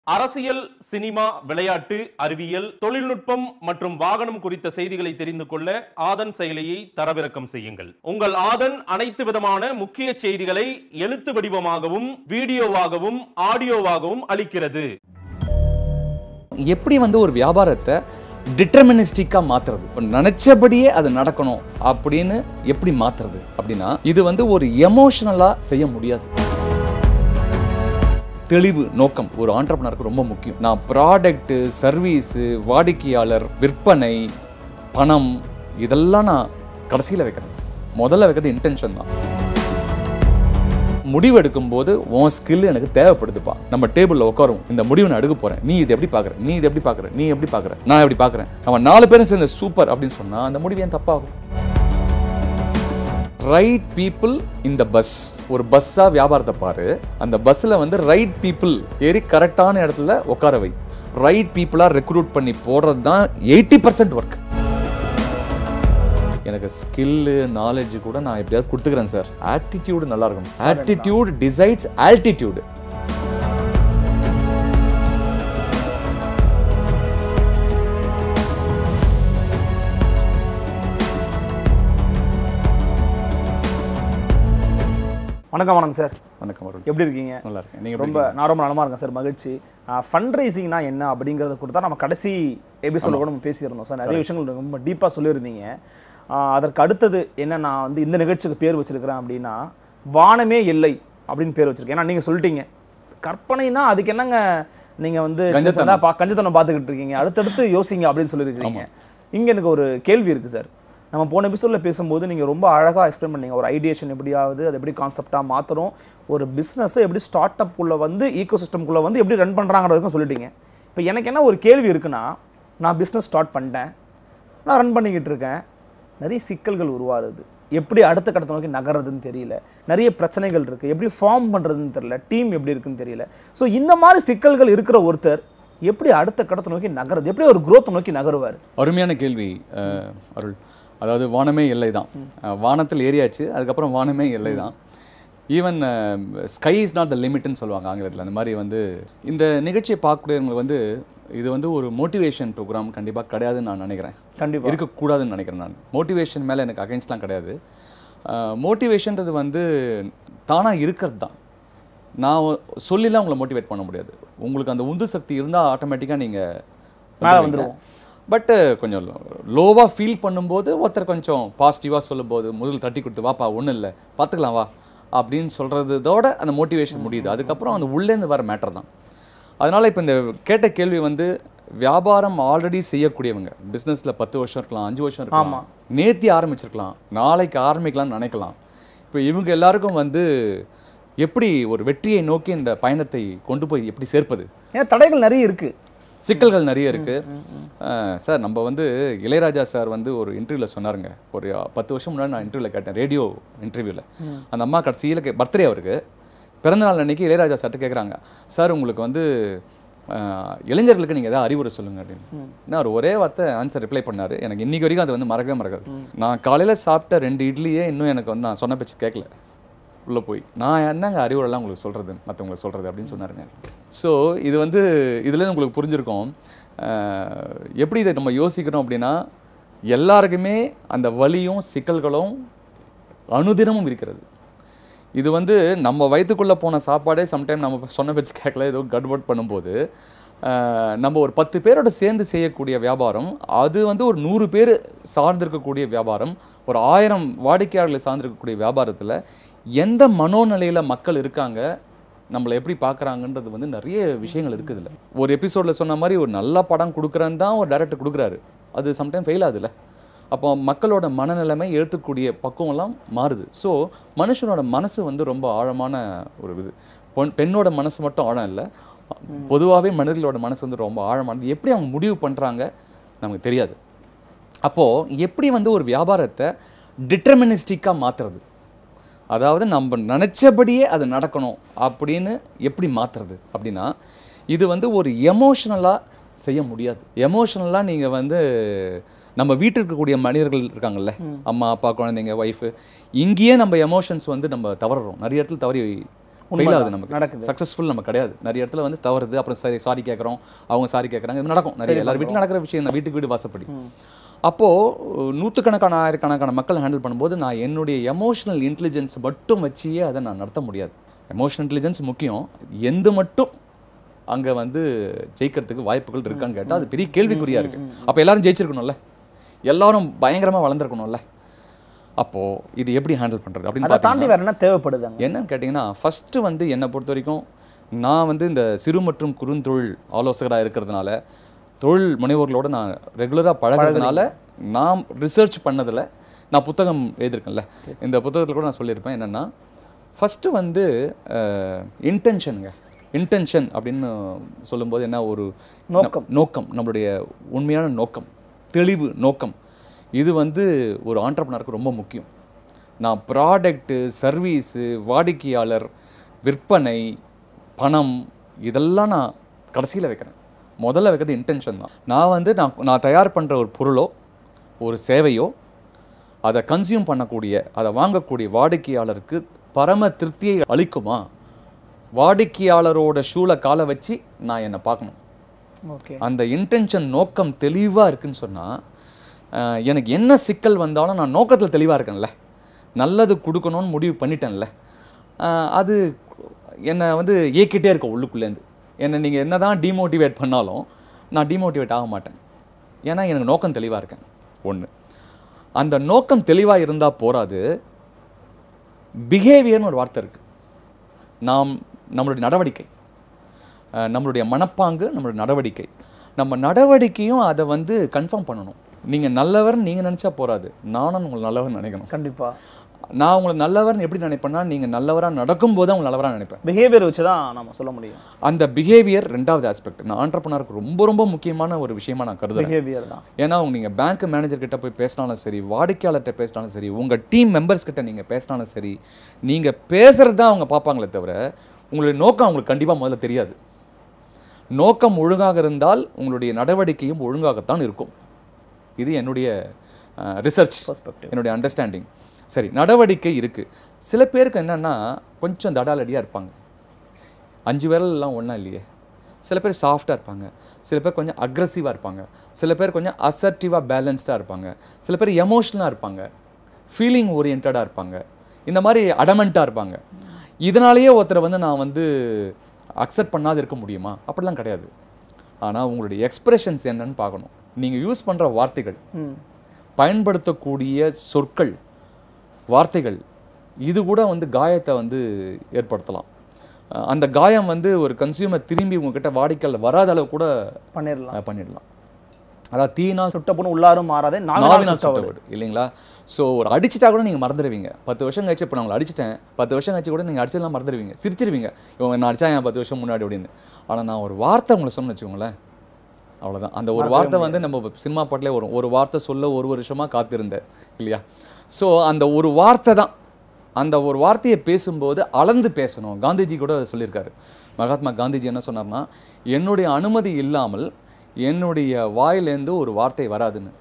அரசியல் சினிமா விளையாட்டு அறிவியல் தொழில்நுட்பம் மற்றும் வாகனம் குறித்த செய்திகளை தெரிந்து கொள்ள ஆதன் செயலியை தரவிறக்கம் செய்யுங்கள் உங்கள் ஆதன் அனைத்து விதமான முக்கிய செய்திகளை எழுத்து வடிவமாகவும் வீடியோவாகவும் ஆடியோவாகவும் அளிக்கிறது எப்படி வந்து ஒரு வியாபாரத்தை டிட்டர்மினிஸ்டிக்காக மாற்றுறது இப்போ நினச்சபடியே அது நடக்கணும் அப்படின்னு எப்படி மாற்றுறது அப்படின்னா இது வந்து ஒரு எமோஷனலாக செய்ய முடியாது தெளிவு நோக்கம் ஒரு ஆண்டர்பனருக்கு ரொம்ப முக்கியம் நான் ப்ராடக்ட்டு சர்வீஸு வாடிக்கையாளர் விற்பனை பணம் இதெல்லாம் நான் கடைசியில் வைக்கிறேன் முதல்ல வைக்கிறது இன்டென்ஷன் தான் முடிவு எடுக்கும்போது உன் ஸ்கில் எனக்கு தேவைப்படுதுப்பா நம்ம டேபிளில் உட்காரும் இந்த முடிவை நான் எடுக்க போறேன் நீ இது எப்படி பார்க்குற நீ இது எப்படி பார்க்குற நீ எப்படி பார்க்குற நான் எப்படி பார்க்குறேன் நம்ம நாலு பேரும் சேர்ந்து சூப்பர் அப்படின்னு சொன்னால் அந்த முடிவு ஏன் தப்பாகும் ரைட் பீப்புள் இந்த பஸ் ஒரு பஸ்ஸாக வியாபாரத்தை பாரு அந்த பஸ்ஸில் வந்து ரைட் பீப்புள் ஏறி கரெக்டான இடத்துல உட்கார வை ரைட் பீப்புளாக ரெக்ரூட் பண்ணி போடுறது தான் எயிட்டி பர்சன்ட் ஒர்க் எனக்கு ஸ்கில்லு நாலேஜ் கூட நான் எப்படியாவது கொடுத்துக்கிறேன் சார் ஆட்டிடியூடு நல்லா இருக்கும் ஆட்டிடியூட் டிசைட்ஸ் ஆல்டிடியூடு வணக்கம் வணக்கம் சார் வணக்கம் அருள் எப்படி இருக்கீங்க நல்லா இருக்கேன் நீங்கள் ரொம்ப நான் ரொம்ப நலமா இருக்கேன் சார் மகிழ்ச்சி ஃபண்ட் ரைசிங்னா என்ன அப்படிங்கிறத கொடுத்தா நம்ம கடைசி எபிசோட கூட நம்ம பேசியிருந்தோம் சார் நிறைய விஷயங்கள் ரொம்ப டீப்பாக சொல்லியிருந்தீங்க ஆஹ் அதற்கு அடுத்தது என்ன நான் வந்து இந்த நிகழ்ச்சிக்கு பேர் வச்சிருக்கிறேன் அப்படின்னா வானமே எல்லை அப்படின்னு பேர் வச்சிருக்கேன் ஏன்னா நீங்கள் சொல்லிட்டீங்க கற்பனைனா அதுக்கு என்னங்க நீங்க வந்து கஞ்சத்தனம். சின்னதா பா- கஞ்சத்தனம் பார்த்துக்கிட்டு இருக்கீங்க அடுத்தடுத்து யோசிங்க அப்படின்னு சொல்லியிருக்கீங்க இங்க எனக்கு ஒரு கேள்வி இருக்கு சார் நம்ம போன எபிசோடில் பேசும்போது நீங்கள் ரொம்ப அழகாக எக்ஸ்பிளைன் பண்ணீங்க ஒரு ஐடியேஷன் எப்படியாவது அது எப்படி கான்செப்டாக மாற்றணும் ஒரு பிஸ்னஸை எப்படி ஸ்டார்ட் அப்புக்குள்ளே வந்து ஈகோ சிஸ்டம்குள்ளே வந்து எப்படி ரன் பண்ணுறாங்கிற வரைக்கும் சொல்லிட்டீங்க இப்போ எனக்கு என்ன ஒரு கேள்வி இருக்குன்னா நான் பிஸ்னஸ் ஸ்டார்ட் பண்ணிட்டேன் நான் ரன் பண்ணிக்கிட்டு இருக்கேன் நிறைய சிக்கல்கள் உருவாகுது எப்படி அடுத்த கட்டத்தை நோக்கி நகர்றதுன்னு தெரியல நிறைய பிரச்சனைகள் இருக்குது எப்படி ஃபார்ம் பண்ணுறதுன்னு தெரியல டீம் எப்படி இருக்குன்னு தெரியல ஸோ இந்த மாதிரி சிக்கல்கள் இருக்கிற ஒருத்தர் எப்படி அடுத்த கட்டத்தை நோக்கி நகருது எப்படி ஒரு growth நோக்கி நகருவார் அருமையான கேள்வி அஹ், அருள் அதாவது வானமே எல்லை தான் அஹ், வானத்தில் ஏறியாச்சு அதுக்கப்புறம் வானமே எல்லை தான் even sky is not the லிமிட்னு சொல்லுவாங்க ஆங்கிலத்தில் அந்த மாதிரி வந்து இந்த நிகழ்ச்சியை பார்க்கக்கூடியவங்க வந்து இது வந்து ஒரு மோட்டிவேஷன் ப்ரோக்ராம் கண்டிப்பாக கிடையாதுன்னு நான் நினைக்கிறேன் கண்டிப்பா இருக்கக்கூடாதுன்னு நினைக்கிறேன் நான் மோட்டிவேஷன் மேலே எனக்கு அகைன்ஸ்ட்லாம் கிடையாது மோட்டிவேஷன்றது வந்து தானாக இருக்கிறது தான் நான் சொல்லிலாம் உங்களை மோட்டிவேட் பண்ண முடியாது உங்களுக்கு அந்த உந்து சக்தி இருந்தால் ஆட்டோமேட்டிக்காக நீங்கள் மேலே வந்துருவோம் பட்டு கொஞ்சம் லோவாக ஃபீல் பண்ணும்போது ஒருத்தர் கொஞ்சம் பாசிட்டிவாக சொல்லும்போது முதல் தட்டி கொடுத்து வாப்பா ஒன்றும் இல்லை பார்த்துக்கலாம் வா அப்படின்னு சொல்கிறதோட அந்த மோட்டிவேஷன் முடியுது அதுக்கப்புறம் அந்த உள்ளேருந்து வர மேட்டர் தான் அதனால் இப்போ இந்த கேட்ட கேள்வி வந்து வியாபாரம் ஆல்ரெடி செய்யக்கூடியவங்க பிஸ்னஸில் பத்து வருஷம் இருக்கலாம் அஞ்சு வருஷம் இருக்கலாம் நேத்தி ஆரம்பிச்சிருக்கலாம் நாளைக்கு ஆரம்பிக்கலாம்னு நினைக்கலாம் இப்போ இவங்க எல்லாருக்கும் வந்து எப்படி ஒரு வெற்றியை நோக்கி இந்த பயணத்தை கொண்டு போய் எப்படி சேர்ப்பது ஏன்னா தடைகள் நிறைய இருக்கு சிக்கல்கள் நிறைய இருக்கு அஹ், சார் நம்ம வந்து இளையராஜா சார் வந்து ஒரு இன்டர்வியூவில் சொன்னாருங்க ஒரு பத்து வருஷம் முன்னாடி நான் இன்டர்வியூவில் கேட்டேன் ரேடியோ இன்டர்வியூவில் அந்த அம்மா கடைசியில் பர்த்டே அவருக்கு பிறந்தநாள் அன்னைக்கு இளையராஜா சார்ட்டு கேட்குறாங்க சார் உங்களுக்கு வந்து அஹ், இளைஞர்களுக்கு நீங்கள் ஏதாவது அறிவுரை சொல்லுங்க அப்படின்னு நான் அவர் ஒரே வார்த்தை ஆன்சர் ரிப்ளை பண்ணாரு எனக்கு இன்னைக்கு வரைக்கும் அது வந்து மறக்கவே மறக்காது நான் காலையில் சாப்பிட்ட ரெண்டு இட்லியே இன்னும் எனக்கு வந்து நான் சொன்ன பேச்சு கேட்கல உள்ளே போய் நான் என்னங்க அறிவுரைலாம் உங்களுக்கு சொல்கிறது மற்றவங்களுக்கு சொல்கிறது அப்படின்னு சொன்னாருங்க ஸோ இது வந்து இதுலேருந்து உங்களுக்கு புரிஞ்சிருக்கும் அஹ், எப்படி இதை நம்ம யோசிக்கிறோம் அப்படின்னா எல்லாருக்குமே அந்த வலியும் சிக்கல்களும் அனுதினமும் இருக்கிறது இது வந்து நம்ம வயிற்றுக்குள்ளே போன சாப்பாடே சம்டைம் நம்ம சொன்ன பேச்சு கேட்கல ஏதோ கட்பட் பண்ணும்போது அஹ், நம்ம ஒரு பத்து பேரோட சேர்ந்து செய்யக்கூடிய வியாபாரம் அது வந்து ஒரு நூறு பேர் சார்ந்திருக்கக்கூடிய வியாபாரம் ஒரு ஆயிரம் வாடிக்கையாளர்களை சார்ந்திருக்கக்கூடிய வியாபாரத்தில் எந்த மனோநிலையில் மக்கள் இருக்காங்க நம்மளை எப்படி பார்க்குறாங்கன்றது வந்து நிறைய விஷயங்கள் இருக்குது இதில் ஒரு எபிசோடில் சொன்ன மாதிரி ஒரு நல்ல படம் கொடுக்குறேன்னு தான் ஒரு டேரக்டர் கொடுக்குறாரு அது சம்டைம் ஃபெயில் ஆகுதுல்ல அப்போ மக்களோட மனநிலைமை ஏற்றுக்கூடிய பக்குவம்லாம் மாறுது ஸோ மனுஷனோட மனசு வந்து ரொம்ப ஆழமான ஒரு இது பொன் பெண்ணோட மனசு மட்டும் ஆழம் இல்லை பொதுவாகவே மனிதர்களோட மனசு வந்து ரொம்ப ஆழமானது எப்படி அவங்க முடிவு பண்ணுறாங்க நமக்கு தெரியாது அப்போது எப்படி வந்து ஒரு வியாபாரத்தை டிட்டர்மினிஸ்டிக்காக மாற்றுறது அதாவது நம்ம நினச்சபடியே அது நடக்கணும் அப்படின்னு எப்படி மாற்றுறது அப்படின்னா இது வந்து ஒரு எமோஷ்னலாக செய்ய முடியாது எமோஷ்னலாக நீங்கள் வந்து நம்ம வீட்டில் இருக்கக்கூடிய மனிதர்கள் இருக்காங்கல்ல அம்மா அப்பா குழந்தைங்க ஒய்ஃபு இங்கேயே நம்ம எமோஷன்ஸ் வந்து நம்ம தவறுறோம் நிறைய இடத்துல தவறி ஃபெயில் ஆகுது நமக்கு நடக்குது சக்ஸஸ்ஃபுல் நம்ம கிடையாது நிறைய இடத்துல வந்து தவறுது அப்புறம் சரி சாரி கேட்குறோம் அவங்க சாரி கேட்குறாங்க இது நடக்கும் நிறைய எல்லார் வீட்டிலும் நடக்கிற விஷயம் தான் வீட்டுக்கு வீடு வாசப்படி அப்போது நூற்றுக்கணக்கான ஆயிரக்கணக்கான மக்கள் ஹேண்டில் பண்ணும்போது நான் என்னுடைய எமோஷனல் இன்டெலிஜென்ஸ் மட்டும் வச்சியே அதை நான் நடத்த முடியாது எமோஷனல் இன்டெலிஜென்ஸ் முக்கியம் எந்த மட்டும் அங்கே வந்து ஜெயிக்கிறதுக்கு வாய்ப்புகள் இருக்கான்னு கேட்டால் அது பெரிய கேள்விக்குறியாக இருக்குது அப்போ எல்லாரும் ஜெயிச்சிருக்கணும்ல எல்லாரும் பயங்கரமாக வளர்ந்துருக்கணும்ல அப்போது இது எப்படி ஹேண்டில் பண்ணுறது அப்படின்னு அதை பார்த்தீங்கன்னா தாண்டி வேற என்ன தேவைப்படுதாங்க என்னன்னு கேட்டிங்கன்னா ஃபஸ்ட்டு வந்து என்னை பொறுத்த வரைக்கும் நான் வந்து இந்த சிறு மற்றும் குறுந்தொழில் ஆலோசகராக இருக்கிறதுனால தொழில் முனைவோர்களோட நான் ரெகுலராக பழகிறதுனால நான் ரிசர்ச் பண்ணதில் நான் புத்தகம் எழுதியிருக்கேன்ல இந்த புத்தகத்தில் கூட நான் சொல்லியிருப்பேன் என்னென்னா ஃபஸ்ட்டு வந்து இன்டென்ஷனுங்க இன்டென்ஷன் அப்படின்னு சொல்லும்போது என்ன ஒரு நோக்கம். நோக்கம் நம்மளுடைய உண்மையான நோக்கம் தெளிவு நோக்கம் இது வந்து ஒரு ஆண்டர்பனருக்கு ரொம்ப முக்கியம் நான் ப்ராடக்ட்டு சர்வீஸு வாடிக்கையாளர் விற்பனை பணம் இதெல்லாம் நான் கடைசியில் வைக்கிறேன் முதல்ல வைக்கிறது இன்டென்ஷன் தான் நான் வந்து நான் நான் தயார் பண்ணுற ஒரு பொருளோ ஒரு சேவையோ அதை கன்சியூம் பண்ணக்கூடிய அதை வாங்கக்கூடிய வாடிக்கையாளருக்கு பரம திருப்தியை அளிக்குமா வாடிக்கையாளரோட ஷூல காலை வச்சு நான் என்னை பார்க்கணும் ஓகே அந்த இன்டென்ஷன் நோக்கம் தெளிவாக இருக்குன்னு சொன்னால் எனக்கு என்ன சிக்கல் வந்தாலும் நான் நோக்கத்தில் தெளிவாக இருக்கேன்ல நல்லது கொடுக்கணும்னு முடிவு பண்ணிட்டேன்ல அஹ், அது என்னை வந்து இயக்கிட்டே இருக்க உள்ளுக்குள்ளேருந்து என்னை நீங்கள் என்ன தான் டிமோட்டிவேட் பண்ணாலும் நான் டிமோட்டிவேட் ஆக மாட்டேன் ஏன்னா எனக்கு நோக்கம் தெளிவாக இருக்கேன் ஒன்று அந்த நோக்கம் தெளிவாக இருந்தால் போராது பிஹேவியர்னு ஒரு வார்த்தை இருக்குது நாம் நம்மளுடைய நடவடிக்கை அஹ், நம்மளுடைய மனப்பாங்கு நம்மளுடைய நடவடிக்கை நம்ம நடவடிக்கையும் அதை வந்து கன்ஃபார்ம் பண்ணணும் நீங்கள் நல்லவர்னு நீங்கள் நினச்சா போராது நானும் உங்களை நல்லவர்னு நினைக்கணும் கண்டிப்பா நான் உங்களை நல்லவர்னு எப்படி நினைப்பேன்னா நீங்கள் நல்லவராக நடக்கும்போது தான் உங்களை நல்லவராக நினைப்பேன் பிஹேவியர் வச்சு தான் நம்ம சொல்ல முடியும் அந்த பிஹேவியர் ரெண்டாவது ஆஸ்பெக்ட் நான் ஆண்டர்பனருக்கு ரொம்ப ரொம்ப முக்கியமான ஒரு விஷயமா நான் கருதுறேன் பிஹேவியர் தான் ஏன்னா நீங்கள் பேங்க் மேனேஜர் கிட்ட போய் பேசினாலும் சரி வாடிக்கையாளர்கிட்ட பேசினாலும் சரி உங்கள் டீம் மெம்பர்ஸ் கிட்ட நீங்கள் பேசினாலும் சரி நீங்கள் பேசுறது தான் அவங்க பார்ப்பாங்களே தவிர உங்களுடைய நோக்கம் அவங்களுக்கு கண்டிப்பாக முதல்ல தெரியாது நோக்கம் ஒழுங்காக இருந்தால் உங்களுடைய நடவடிக்கையும் ஒழுங்காகத்தான் இருக்கும் இது என்னுடைய ரிசர்ச் Perspective. என்னுடைய அண்டர்ஸ்டாண்டிங் சரி நடவடிக்கை இருக்குது சில பேருக்கு என்னன்னா கொஞ்சம் தடாலடியாக இருப்பாங்க அஞ்சு விரல் எல்லாம் ஒன்றா இல்லையே சில பேர் சாஃப்டாக இருப்பாங்க சில பேர் கொஞ்சம் அக்ரஸிவாக இருப்பாங்க சில பேர் கொஞ்சம் அசர்ட்டிவாக பேலன்ஸ்டாக இருப்பாங்க சில பேர் எமோஷ்னலாக இருப்பாங்க ஃபீலிங் ஓரியன்டாக இருப்பாங்க இந்த மாதிரி அடமெண்ட்டாக இருப்பாங்க இதனாலேயே ஒருத்தரை வந்து நான் வந்து அக்செப்ட் பண்ணாது இருக்க முடியுமா அப்படிலாம் கிடையாது ஆனால் உங்களுடைய எக்ஸ்பிரஷன்ஸ் என்னன்னு பார்க்கணும் நீங்கள் யூஸ் பண்ணுற வார்த்தைகள் ம் பயன்படுத்தக்கூடிய சொற்கள் வார்த்தைகள் இது கூட வந்து காயத்தை வந்து ஏற்படுத்தலாம் அஹ் அந்த காயம் வந்து ஒரு கன்சியூமர் திரும்பி உங்ககிட்ட வாடிக்கையாளர் வராத அளவு கூட பண்ணிடலாம் அஹ் பண்ணிடலாம் அதாவது தீனா சுட்ட பொண்ணு உள்ளாரும் மாறாதே நாவினால் நாவினால் சுட்ட சுட்டவர் வீடு இல்லைங்களா ஸோ ஒரு அடிச்சிட்டா கூட நீங்கள் மறந்துடுவீங்க பத்து வருஷம் கழிச்சு இப்போ நான் உங்களை அடிச்சிட்டேன் பத்து வருஷம் கழிச்சு கூட நீங்கள் அடிச்சதெல்லாம் மறந்துடுவீங்க சிரிச்சிருவீங்க இவங்க நான் அடிச்சா என் பத்து வருஷம் முன்னாடி அப்படின்னு ஆனால் நான் ஒரு வார்த்தை உங்களை சொன்னேன்னு வச்சுக்கோங்களேன் அவ்வளவுதான் அந்த ஒரு வார்த்தை வந்து நம்ம சினிமா பாட்டிலே வரும் ஒரு வார்த்தை சொல்ல ஒரு வருஷமா காத்திருந்தேன் இல்லையா ஸோ அந்த ஒரு வார்த்தை தான் அந்த ஒரு வார்த்தையை பேசும்போது அளந்து பேசணும் காந்திஜி கூட சொல்லியிருக்காரு மகாத்மா காந்திஜி என்ன சொன்னார்னா என்னுடைய அனுமதி இல்லாமல் என்னுடைய வாயிலேருந்து ஒரு வார்த்தை வராதுன்னு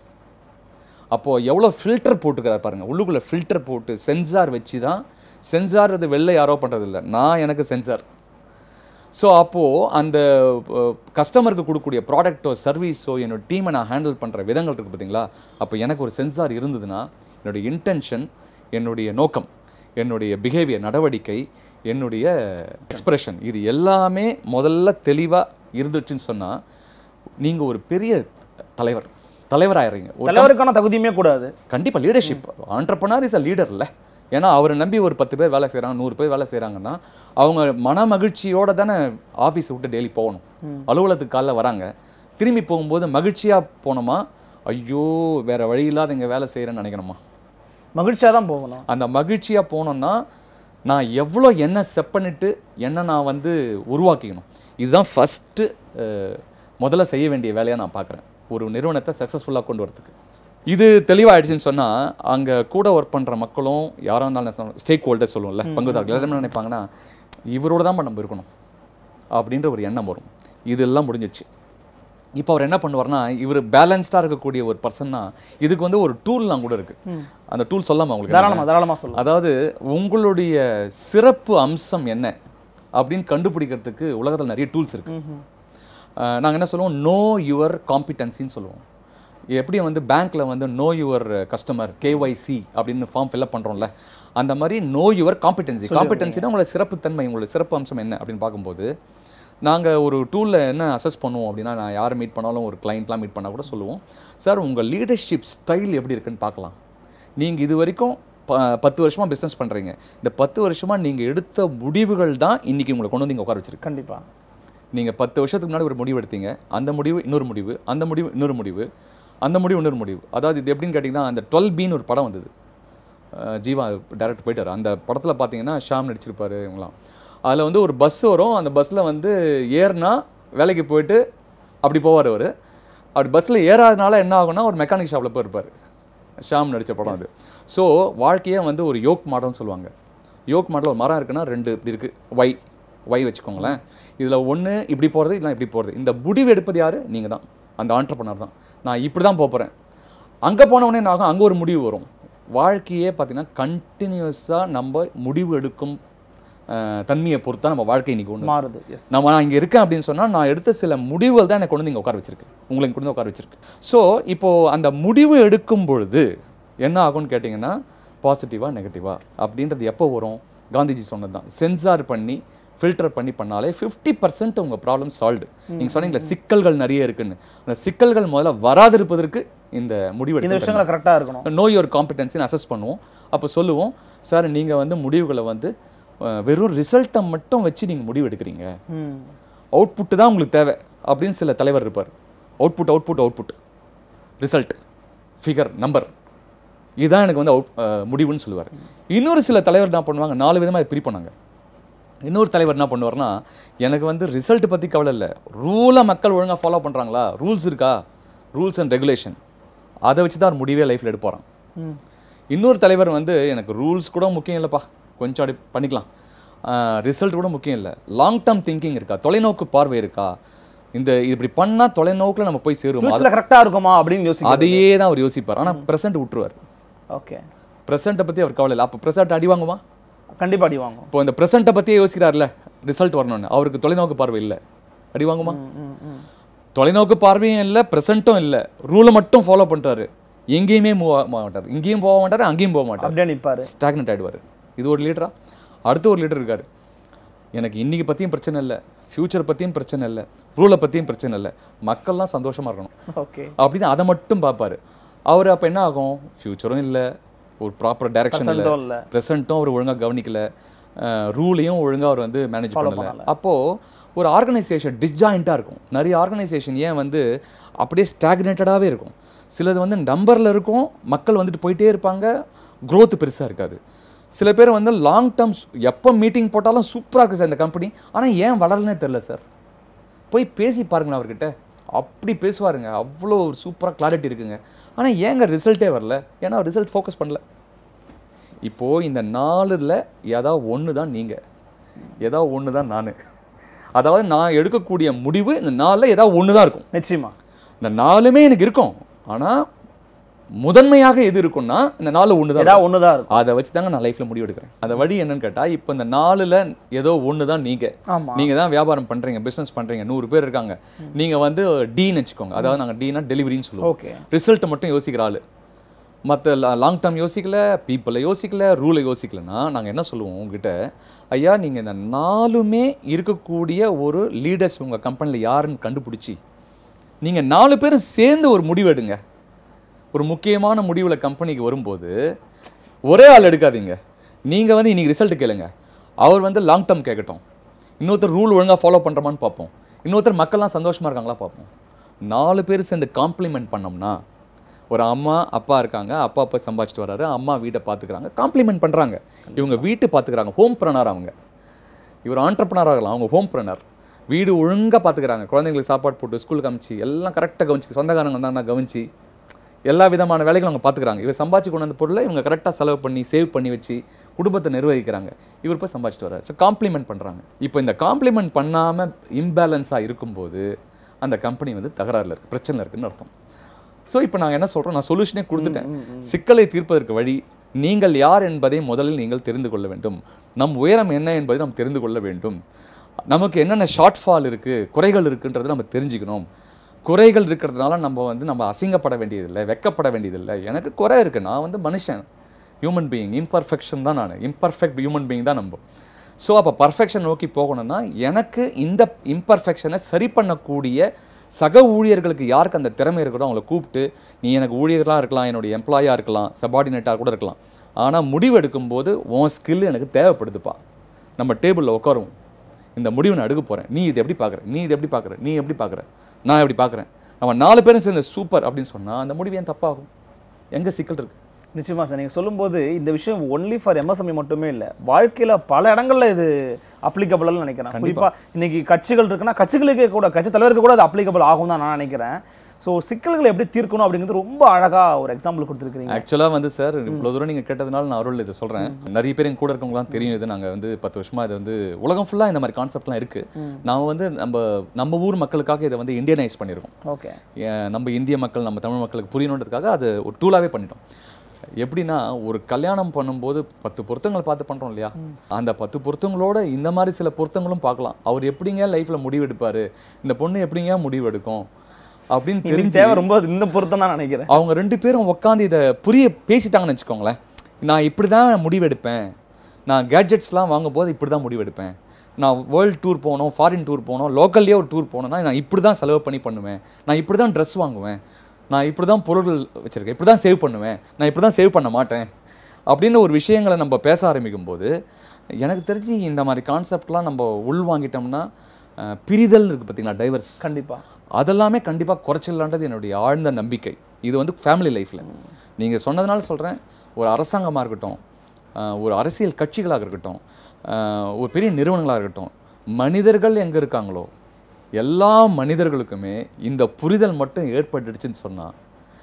அப்போது எவ்வளோ ஃபில்டர் போட்டுக்கிறார் பாருங்க உள்ளுக்குள்ளே ஃபில்டர் போட்டு சென்சார் வச்சு தான் சென்சார் அது வெளில யாரோ பண்ணுறதில்ல நான் எனக்கு சென்சார் ஸோ அப்போது அந்த கஸ்டமருக்கு கொடுக்கக்கூடிய ப்ராடக்ட்டோ சர்வீஸோ என்னோட டீமை நான் ஹேண்டில் பண்ணுற விதங்கள் இருக்குது பார்த்தீங்களா அப்போ எனக்கு ஒரு சென்சார் இருந்ததுன்னா என்னுடைய இன்டென்ஷன் என்னுடைய நோக்கம் என்னுடைய பிஹேவியர் நடவடிக்கை என்னுடைய எக்ஸ்பிரஷன் இது எல்லாமே முதல்ல தெளிவாக இருந்துச்சுன்னு சொன்னால் நீங்கள் ஒரு பெரிய தலைவர் தலைவராயிடுறீங்க ஒரு தலைவருக்கான தகுதியுமே கூடாது கண்டிப்பாக லீடர்ஷிப் ஆண்டர்பனர் இஸ் அ லீடர்ல ஏன்னா அவரை நம்பி ஒரு பத்து பேர் வேலை செய்கிறாங்க நூறு பேர் வேலை செய்கிறாங்கன்னா அவங்க மன மகிழ்ச்சியோட தானே ஆஃபீஸ் விட்டு டெய்லி போகணும் அலுவலகத்துக்கு காலைல வராங்க திரும்பி போகும்போது மகிழ்ச்சியாக போனோமா ஐயோ வேற வழி இல்லாத இங்கே வேலை செய்கிறேன்னு நினைக்கணுமா மகிழ்ச்சியா தான் போகணும் அந்த மகிழ்ச்சியாக போனோம்னா நான் எவ்வளோ என்ன செட் பண்ணிட்டு என்ன நான் வந்து உருவாக்கிக்கணும் இதுதான் ஃபஸ்ட்டு முதல்ல செய்ய வேண்டிய வேலையாக நான் பார்க்குறேன் ஒரு நிறுவனத்தை சக்ஸஸ்ஃபுல்லாக கொண்டு வரதுக்கு இது தெளிவாயிடுச்சுன்னு சொன்னால் அங்கே கூட ஒர்க் பண்ணுற மக்களும் யாராக இருந்தாலும் ஸ்டேக் ஹோல்டர்ஸ் சொல்லுவோம்ல பங்குதாரர்கள் எல்லாரும் என்ன நினைப்பாங்கன்னா இவரோட தான் நம்ம இருக்கணும் அப்படின்ற ஒரு எண்ணம் வரும் இதெல்லாம் முடிஞ்சிடுச்சு இப்போ அவர் என்ன பண்ணுவார்னா இவர் பேலன்ஸ்டாக இருக்கக்கூடிய ஒரு பர்சன்னா இதுக்கு வந்து ஒரு டூல்லாம் கூட இருக்கு அந்த டூல் சொல்லாமா உங்களுக்கு தாராளமா தாராளமா சொல்லலாம் அதாவது உங்களுடைய சிறப்பு அம்சம் என்ன அப்படின்னு கண்டுபிடிக்கிறதுக்கு உலகத்தில் நிறைய டூல்ஸ் இருக்கு நாங்கள் என்ன சொல்லுவோம் நோ யுவர் காம்பிட்டன்சின்னு சொல்லுவோம் எப்படி வந்து பேங்க்ல வந்து நோ யுவர் கஸ்டமர் கேஒய்சி அப்படின்னு ஃபார்ம் ஃபில்அப் பண்ணுறோம்ல அந்த மாதிரி நோ யுவர் காம்பிட்டன்சி காம்பிட்டன்சினா உங்களோட சிறப்புத்தன்மை உங்களோட சிறப்பு அம்சம் என்ன அப்படின்னு பார்க்கும்போது நாங்கள் ஒரு டூலில் என்ன அசஸ் பண்ணுவோம் அப்படின்னா நான் யாரை மீட் பண்ணாலும் ஒரு கிளைண்ட்லாம் மீட் பண்ணால் கூட சொல்லுவோம் சார் உங்கள் லீடர்ஷிப் ஸ்டைல் எப்படி இருக்குன்னு பார்க்கலாம் நீங்கள் இது வரைக்கும் ப பத்து வருஷமாக பிஸ்னஸ் பண்ணுறீங்க இந்த பத்து வருஷமாக நீங்கள் எடுத்த முடிவுகள் தான் இன்றைக்கி உங்களை கொண்டு வந்து இங்கே உட்கார வச்சிருக்கு கண்டிப்பா நீங்கள் பத்து வருஷத்துக்கு முன்னாடி ஒரு முடிவு எடுத்தீங்க அந்த முடிவு இன்னொரு முடிவு அந்த முடிவு இன்னொரு முடிவு அந்த முடிவு இன்னொரு முடிவு அதாவது இது எப்படின்னு கேட்டிங்கன்னா அந்த டுவெல் பின்னு ஒரு படம் வந்தது அஹ் ஜீவா டேரக்ட் போயிட்டார் அந்த படத்தில் பார்த்தீங்கன்னா ஷாம் நடிச்சிருப்பாரு இவங்களாம் அதில் வந்து ஒரு பஸ் வரும் அந்த பஸ்ஸில் வந்து ஏறினா வேலைக்கு போயிட்டு அப்படி போவார் அவர் அப்படி பஸ்ஸில் ஏறாதனால என்ன ஆகும்னா ஒரு மெக்கானிக் ஷாப்பில் போய் இருப்பார் ஷாம் நடித்த படம் அது ஸோ வாழ்க்கையே வந்து ஒரு யோக் மாடல்னு சொல்லுவாங்க யோக் மாடல் ஒரு மரம் இருக்குன்னா ரெண்டு இப்படி இருக்குது ஒய் ஒய் வச்சுக்கோங்களேன் இதில் ஒன்று இப்படி போகிறது இல்லை இப்படி போகிறது இந்த முடிவு எடுப்பது யார் நீங்கள் தான் அந்த ஆண்டர்பனர் தான் நான் இப்படி தான் போகிறேன் அங்கே போனவொடனே என்ன ஆகும் அங்கே ஒரு முடிவு வரும் வாழ்க்கையே பார்த்தீங்கன்னா கண்டினியூஸாக நம்ம முடிவு எடுக்கும் அஹ், தன்மையை பொறுத்து தான் நம்ம வாழ்க்கை இன்னைக்கு ஒன்று மாறுது எஸ் நம்ம நான் இங்கே இருக்கேன் அப்படின்னு சொன்னால் நான் எடுத்த சில முடிவுகள் தான் எனக்கு கொண்டு வந்து இங்கே உட்கார வச்சிருக்கு உங்களை இங்க கொண்டு வந்து உட்கார வச்சிருக்கு ஸோ இப்போது அந்த முடிவு எடுக்கும் பொழுது என்ன ஆகும்னு கேட்டிங்கன்னா பாசிட்டிவா நெகட்டிவா அப்படின்றது எப்போ வரும் காந்திஜி சொன்னது தான் சென்சார் பண்ணி ஃபில்டர் பண்ணி பண்ணாலே ஃபிஃப்டி பர்சன்ட் உங்கள் ப்ராப்ளம் சால்வ்டு நீங்கள் சொன்னீங்களே சிக்கல்கள் நிறைய இருக்குன்னு அந்த சிக்கல்கள் முதல்ல வராதிருப்பதற்கு இந்த முடிவு இந்த எடுக்கிறது விஷயங்களை கரெக்டா இருக்கணும் நோ யுவர் காம்பிடன்சின்னு அசஸ் பண்ணுவோம் அப்போ சொல்லுவோம் சார் நீங்கள் வந்து முடிவுகளை வந்து அஹ், வெறும் ரிசல்ட்டை மட்டும் வச்சு நீங்கள் முடிவு எடுக்கிறீங்க ம் அவுட்புட்டு தான் உங்களுக்கு தேவை அப்படின்னு சில தலைவர் இருப்பார் output output output result figure number இதுதான் எனக்கு வந்து அவுட் முடிவுன்னு சொல்லுவார் இன்னொரு சில தலைவர் என்ன பண்ணுவாங்க நாலு விதமாக இதை பிரிப்பாங்க இன்னொரு தலைவர் என்ன பண்ணுவார்னா எனக்கு வந்து ரிசல்ட் பற்றி கவலை இல்லை ரூலை மக்கள் ஒழுங்காக ஃபாலோ பண்ணுறாங்களா ரூல்ஸ் இருக்கா ரூல்ஸ் அண்ட் ரெகுலேஷன் அதை வச்சு தான் ஒரு முடிவே லைஃப்பில் எடுப்பாரான் ம் இன்னொரு தலைவர் வந்து எனக்கு ரூல்ஸ் கூட முக்கியம் இல்லைப்பா கொஞ்சம் அப்படி பண்ணிக்கலாம் ரிசல்ட் கூட முக்கியம் இல்லை லாங் டேர்ம் திங்கிங் இருக்கா தொலைநோக்கு பார்வை இருக்கா இந்த இப்படி பண்ணால் தொலைநோக்கில் நம்ம போய் சேருவோம் ஃபியூச்சர்ல கரெக்டா இருக்குமா அப்படின்னு யோசிக்க அதையே தான் அவர் யோசிப்பார் ஆனால் ப்ரெசென்ட் விட்டுருவார் ஓகே ப்ரெசென்ட்டை பற்றி அவர் கவலை இல்லை அப்போ ப்ரெசென்ட் அடி வாங்குமா கண்டிப்பா அடி வாங்கும் இப்போ இந்த ப்ரெசென்ட்டை பற்றியே யோசிக்கிறார்ல ரிசல்ட் வரணும்னு அவருக்கு தொலைநோக்கு பார்வை இல்லை அடி வாங்குமா ம் ம் தொலைநோக்கு பார்வையும் இல்லை ப்ரெசென்ட்டும் இல்லை ரூலை மட்டும் ஃபாலோ பண்ணுறாரு எங்கேயுமே மூவ் ஆக மாட்டார் இங்கேயும் போக மாட்டார் அங்கேயும் போக மாட்டார் அப்படியே நிப்பாரு ஸ்டாக்னட் ஆயிடுவார் இது ஒரு லீடரா அடுத்து ஒரு லீடர் இருக்காரு எனக்கு இன்னைக்கு பற்றியும் பிரச்சனை இல்லை ஃப்யூச்சர் பற்றியும் பிரச்சனை இல்லை ரூலை பற்றியும் பிரச்சனை இல்லை மக்கள்லாம் சந்தோஷமாக இருக்கணும் ஓகே அப்படின்னு அதை மட்டும் பார்ப்பாரு அவர் அப்போ என்ன ஆகும் ஃப்யூச்சரும் இல்லை ஒரு ப்ராப்பர் டைரக்ஷன் இல்லை Present-உம் இல்ல. ப்ரெசண்ட்டும் அவர் ஒழுங்காக கவனிக்கல ரூலையும் ஒழுங்காக அவர் வந்து மேனேஜ் பண்ணல அப்போது ஒரு ஆர்கனைசேஷன் டிஸ்ஜாயிண்ட்டாக இருக்கும் நிறைய ஆர்கனைசேஷன் ஏன் வந்து அப்படியே ஸ்டாக்னேட்டடாகவே இருக்கும் சிலது வந்து நம்பரில் இருக்கும் மக்கள் வந்துட்டு போயிட்டே இருப்பாங்க growth பெருசாக இருக்காது சில பேர் வந்து லாங் டேர்ம்ஸ் எப்போ மீட்டிங் போட்டாலும் சூப்பராக இருக்குது சார் இந்த கம்பெனி ஆனால் ஏன் வளரலனே தெரில சார் போய் பேசி பாருங்களேன் அவர்கிட்ட அப்படி பேசுவாருங்க அவ்வளோ ஒரு சூப்பராக கிளாரிட்டி இருக்குங்க ஆனால் ஏங்க ரிசல்ட்டே வரல ஏன்னா ரிசல்ட் ஃபோக்கஸ் பண்ணல இப்போது இந்த நாலுல ஏதாவது ஒன்று தான் நீங்கள் ஏதாவது ஒன்று தான் நான் அதாவது நான் எடுக்கக்கூடிய முடிவு இந்த நாலில் ஏதாவது ஒன்று தான் இருக்கும் நிச்சயமா இந்த நாலுமே எனக்கு இருக்கும் ஆனால் முதன்மையாக எது இருக்கும்னா இந்த நாலு ஒன்று தான் ஏதாவது ஒண்ணுதான் இருக்கும் அதை வச்சு தாங்க நான் லைஃப்பில் முடிவு எடுக்கிறேன் அந்த வழி என்னன்னு கேட்டால் இப்போ இந்த நாலுல ஏதோ ஒன்று தான் நீங்கள் ஆமா நீங்கள் தான் வியாபாரம் பண்ணுறீங்க பிஸ்னஸ் பண்ணுறீங்க நூறு பேர் இருக்காங்க நீங்கள் வந்து டீன்னு வச்சுக்கோங்க அதாவது நாங்கள் டீனா டெலிவரின்னு சொல்லுவோம் ஓகே ரிசல்ட்டை மட்டும் யோசிக்கிற ஆள் மற்ற லாங் டேர்ம் யோசிக்கல பீப்புளை யோசிக்கல ரூலை யோசிக்கலன்னா நாங்கள் என்ன சொல்லுவோம் உங்ககிட்ட ஐயா நீங்கள் இந்த நாலுமே இருக்கக்கூடிய ஒரு லீடர்ஸ் உங்கள் கம்பெனியில் யாருன்னு கண்டுபிடிச்சி நீங்கள் நாலு பேரும் சேர்ந்து ஒரு முடிவு எடுங்க ஒரு முக்கியமான முடிவில் கம்பெனிக்கு வரும்போது ஒரே ஆள் எடுக்காதீங்க நீங்கள் வந்து இன்னைக்கு ரிசல்ட் கேளுங்க அவர் வந்து லாங் டேர்ம் கேட்கட்டும் இன்னொருத்தர் ரூல் ஒழுங்காக ஃபாலோ பண்ணுறோமான்னு பார்ப்போம் இன்னொருத்தர் மக்கள்லாம் சந்தோஷமாக இருக்காங்களா பார்ப்போம் நாலு பேர் சேர்ந்து காம்ப்ளிமெண்ட் பண்ணோம்னா ஒரு அம்மா அப்பா இருக்காங்க அப்பா அப்பா சம்பாதிச்சிட்டு வராரு அம்மா வீட்டை பார்த்துக்கிறாங்க காம்ப்ளிமெண்ட் பண்ணுறாங்க இவங்க வீட்டு பார்த்துக்கிறாங்க ஹோம் ப்ரனர் அவங்க இவர் ஆண்டர்பனர் ஆகலாம் அவங்க ஹோம் ப்ரனர் வீடு ஒழுங்காக பார்த்துக்கிறாங்க குழந்தைங்களுக்கு சாப்பாடு போட்டு ஸ்கூலுக்கு அமிச்சு எல்லாம் கரெக்டாக கவனிச்சு சொந்தக்காரங்க வந்தாங்கன்னா கவனிச்சு எல்லா விதமான வேலைகளும் அவங்க பார்த்துக்கிறாங்க இவர் சம்பாதிச்சு கொண்டு வந்த பொருளை இவங்க கரெக்டாக செலவு பண்ணி சேவ் பண்ணி வச்சு குடும்பத்தை நிர்வகிக்கிறாங்க இவர் போய் சம்பாதிச்சிட்டு வர்றாரு ஸோ காம்ப்ளிமெண்ட் பண்ணுறாங்க இப்போ இந்த காம்ப்ளிமெண்ட் பண்ணாமல் இம்பேலன்ஸாக இருக்கும்போது அந்த கம்பெனி வந்து தகராறுல இருக்கு பிரச்சனை இருக்குன்னு அர்த்தம் ஸோ இப்போ நான் என்ன சொல்றேன் நான் சொல்யூஷனே கொடுத்துட்டேன் சிக்கலை தீர்ப்பதற்கு வழி நீங்கள் யார் என்பதை முதலில் நீங்கள் தெரிந்து கொள்ள வேண்டும் நம் உயரம் என்ன என்பதை நாம் தெரிந்து கொள்ள வேண்டும் நமக்கு என்னென்ன ஷார்ட் ஃபால் இருக்கு குறைகள் இருக்குன்றதை நம்ம தெரிஞ்சுக்கணும் குறைகள் இருக்கிறதுனால நம்ம வந்து நம்ம அசிங்கப்பட வேண்டியதில்லை வெக்கப்பட வேண்டியதில்லை எனக்கு குறை இருக்கு நான் வந்து மனுஷன் ஹியூமன் பீயிங் இம்பர்ஃபெக்ஷன் தான் நான் இம்பர்ஃபெக்ட் ஹியூமன் பீயிங் தான் நம்ம ஸோ அப்போ பர்ஃபெக்ஷன் நோக்கி போகணும்னா எனக்கு இந்த இம்பர்ஃபெக்ஷனை சரி பண்ணக்கூடிய சக ஊழியர்களுக்கு யாருக்கு அந்த திறமை இருக்கோ அவங்கள கூப்பிட்டு நீ எனக்கு ஊழியர்களாக இருக்கலாம் என்னுடைய எம்ப்ளாயாக இருக்கலாம் சபார்டினேட்டாக கூட இருக்கலாம் ஆனால் முடிவு எடுக்கும்போது உன் ஸ்கில் எனக்கு தேவைப்படுதுப்பா நம்ம டேபிளில் உட்காருவோம் இந்த முடிவை நான் எடுக்க போகிறேன் நீ இது எப்படி பார்க்குற நீ இது எப்படி பார்க்குற நீ எப்படி பார்க்குற நான் எப்படி பார்க்குறேன் நம்ம நாலு பேரும் சேர்ந்து சூப்பர் அப்படின்னு சொன்னால் அந்த முடிவு ஏன் தப்பாகும் எங்கே சிக்கல் இருக்கு நிச்சயமா சார் நீங்கள் சொல்லும்போது இந்த விஷயம் ஒன்லி ஃபார் எம்எஸ்எம்இ மட்டுமே இல்லை வாழ்க்கையில் பல இடங்கள்ல இது அப்ளிகபிள்னு நினைக்கிறேன் குறிப்பா இன்னைக்கு கட்சிகள் இருக்குன்னா கட்சிகளுக்கே கூட கட்சி தலைவருக்கு கூட அது அப்ளிகபிள் ஆகும் தான் நான் நினைக்கிறேன் ஸோ சிக்கல்களை எப்படி தீர்க்கணும் அப்படிங்கிறது ரொம்ப அழகா ஒரு எக்ஸாம்பிள் கொடுத்துருக்கீங்க ஆக்சுவலாக வந்து சார் இவ்வளோ தூரம் நீங்கள் கேட்டதுனால நான் அருள் இதை சொல்கிறேன் நிறைய பேர் எங்க கூட இருக்கவங்களாம் தெரியும் இது நாங்கள் வந்து பத்து வருஷமா இது வந்து உலகம் ஃபுல்லாக இந்த மாதிரி கான்செப்ட்லாம் இருக்குது நான் வந்து நம்ம நம்ம ஊர் மக்களுக்காக இதை வந்து இந்தியனைஸ் பண்ணியிருக்கோம் ஓகே ஏன் நம்ம இந்திய மக்கள் நம்ம தமிழ் மக்களுக்கு புரியணுன்றதுக்காக அது ஒரு டூலாகவே பண்ணிட்டோம் எப்படின்னா ஒரு கல்யாணம் பண்ணும்போது பத்து பொருத்தங்கள் பார்த்து பண்ணுறோம் இல்லையா அந்த பத்து பொருத்தங்களோட இந்த மாதிரி சில பொருத்தங்களும் பார்க்கலாம் அவர் எப்படிங்க லைஃப்பில் முடிவு எடுப்பாரு இந்த பொண்ணு எப்படிங்க முடிவு எடுக்கும் அப்படின்னு இதுக்கு தெரிஞ்சு தேவை ரொம்ப இந்த பொருத்தம் தான் நினைக்கிறேன் அவங்க ரெண்டு பேரும் உட்காந்து இதை புரிய பேசிட்டாங்கன்னு வச்சுக்கோங்களேன் நான் இப்படி தான் முடிவெடுப்பேன் நான் கேட்ஜெட்ஸ்லாம் வாங்கும்போது இப்படி தான் முடிவெடுப்பேன் நான் வேர்ல்டு டூர் போகணும் ஃபாரின் டூர் போகணும் லோக்கல்லே ஒரு டூர் போகணும்னா நான் இப்படி தான் செலவு பண்ணி பண்ணுவேன் நான் இப்படி தான் ட்ரெஸ் வாங்குவேன் நான் இப்படி தான் பொருட்கள் வச்சுருக்கேன் இப்படி தான் சேவ் பண்ணுவேன் நான் இப்படி தான் சேவ் பண்ண மாட்டேன் அப்படின்னு ஒரு விஷயங்களை நம்ம பேச ஆரம்பிக்கும் போது எனக்கு தெரிஞ்சு இந்த மாதிரி கான்செப்ட்லாம் நம்ம உள் வாங்கிட்டோம்னா அஹ், பிரிதல் இருக்குது பார்த்தீங்களா டைவர்ஸ் கண்டிப்பா அதெல்லாமே கண்டிப்பாக குறைச்சிடலான்றது என்னுடைய ஆழ்ந்த நம்பிக்கை இது வந்து ஃபேமிலி லைஃப்பில் நீங்கள் சொன்னதுனால சொல்கிறேன் ஒரு அரசாங்கமாக இருக்கட்டும் ஆஹ் ஒரு அரசியல் கட்சிகளாக இருக்கட்டும் ஆஹ் ஒரு பெரிய நிறுவனங்களாக இருக்கட்டும் மனிதர்கள் எங்கே இருக்காங்களோ எல்லா மனிதர்களுக்குமே இந்த புரிதல் மட்டும் ஏற்பட்டுடுச்சுன்னு சொன்னால்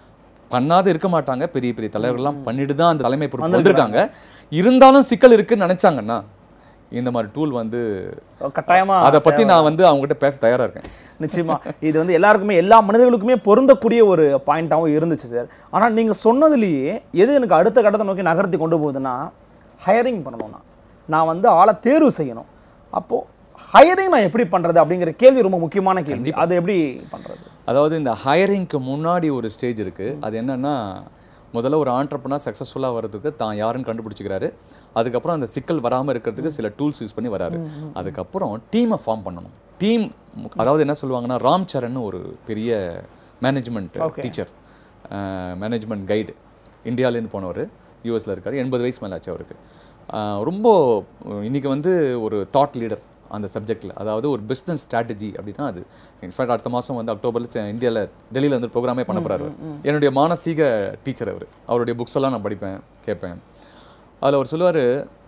பண்ணாத இருக்க மாட்டாங்க பெரிய பெரிய தலைவர்கள்லாம் பண்ணிட்டு தான் அந்த தலைமை பொறுப்பு வந்திருக்காங்க இருந்தாலும் சிக்கல் இருக்குன்னு நினைச்சாங்கன்னா இந்த மாதிரி டூல் வந்து கட்டாயமா அதை பத்தி நான் வந்து அவங்ககிட்ட பேச தயாரா இருக்கேன் நிச்சயமா இது வந்து எல்லாருக்குமே எல்லா மனிதர்களுக்குமே பொருந்தக்கூடிய ஒரு பாயிண்டாகவும் இருந்துச்சு சார் ஆனா நீங்க சொன்னதுலேயே எது எனக்கு அடுத்த கட்டத்தை நோக்கி நகர்த்தி கொண்டு போகுதுன்னா ஹையரிங் பண்ணணும்னா நான் வந்து ஆளை தேர்வு செய்யணும் அப்போ ஹையரிங் நான் எப்படி பண்றது அப்படிங்கிற கேள்வி ரொம்ப முக்கியமான கேள்வி அதை எப்படி பண்றது அதாவது இந்த ஹையரிங்க்கு முன்னாடி ஒரு ஸ்டேஜ் இருக்கு அது என்னன்னா முதல்ல ஒரு ஆண்டர்பனர் சக்ஸஸ்ஃபுல்லாக வர்றதுக்கு தான் யாருன்னு கண்டுபிடிச்சிக்கிறாரு அதுக்கப்புறம் அந்த சிக்கல் வராமல் இருக்கிறதுக்கு சில டூல்ஸ் யூஸ் பண்ணி வராரு அதுக்கப்புறம் டீமை ஃபார்ம் பண்ணணும் டீம் அதாவது என்ன சொல்லுவாங்கன்னா ராம் சரண் ஒரு பெரிய மேனேஜ்மெண்ட் டீச்சர் மேனேஜ்மெண்ட் கைடு இந்தியாவிலேருந்து போனவர் யூஎஸில் இருக்கார் எண்பது வயசு மேலே ஆச்சு அவருக்கு ஆஹ் ரொம்ப இன்னைக்கு வந்து ஒரு தாட் லீடர் அந்த சப்ஜெக்டில் அதாவது ஒரு பிஸ்னஸ் ஸ்ட்ராட்டஜி அப்படின்னா அது இன்ஃபேக்ட் அடுத்த மாதம் வந்து அக்டோபரில் இந்தியாவில் டெல்லியில் வந்து ப்ரோக்ராமே பண்ண போகிறாரு என்னுடைய மானசீக டீச்சர் அவர் அவருடைய புக்ஸ் எல்லாம் நான் படிப்பேன் கேட்பேன் அதில் அவர் சொல்லுவார்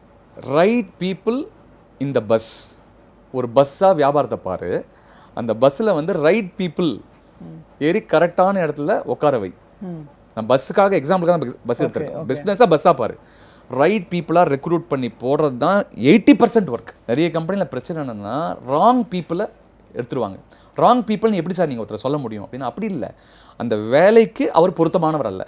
ரைட் பீப்புள் இந்த பஸ் ஒரு பஸ்ஸாக வியாபாரத்தை பாரு அந்த பஸ்ஸில் வந்து ரைட் பீப்புள் ஏறி கரெக்டான இடத்துல உட்கார வை நான் பஸ்ஸுக்காக எக்ஸாம்பிளுக்காக பஸ் எடுத்துருக்கேன் பிஸ்னஸாக பஸ்ஸாக பாரு ரைட் பீப்புளாக ரெக்ரூட் பண்ணி போடுறது தான் எயிட்டி பர்சன்ட் ஒர்க் நிறைய கம்பெனியில் பிரச்சனை என்னென்னா ராங் பீப்புளை எடுத்துருவாங்க ராங் பீப்புள்னு எப்படி சார் நீங்கள் ஒருத்தர் சொல்ல முடியும் அப்படின்னு அப்படி இல்லை அந்த வேலைக்கு அவர் பொருத்தமானவர் அல்ல